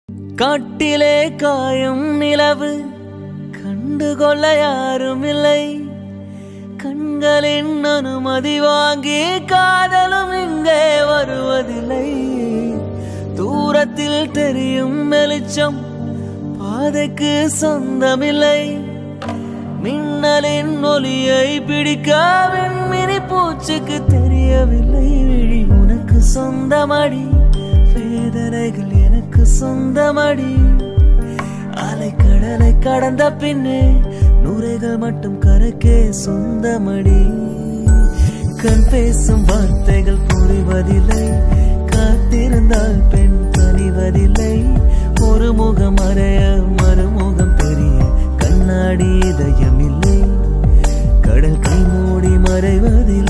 காட்டிலே காயும் நிலவு கண்டுகொள்ள யாரும் இல்லை கண்களின் அனுமதி வாங்கி காதலும் இங்கே வருவதில்லை தூரத்தில் தெரியும் வெளிச்சம் பாதைக்கு சொந்தமில்லை மின்னலின் ஒளியை பிடிக்க விண்மினி பூச்சுக்கு தெரியவில்லை விழி உனக்கு சொந்தமடி வேதனைகள் எனக்கு சொந்தமடி அலைக்கடலை கடந்த பின்னே நுரைகள் மட்டும் கரைக்கே சொந்தமடி கண் பேசும் வார்த்தைகள் புரிவதில்லை காத்திருந்தால் பெண் கனிவதில்லை ஒரு முகம் அறைய மறுமுகம் தெரிய கண்ணாடி இதயமில்லை கடல் கை மூடி மறைவதில்லை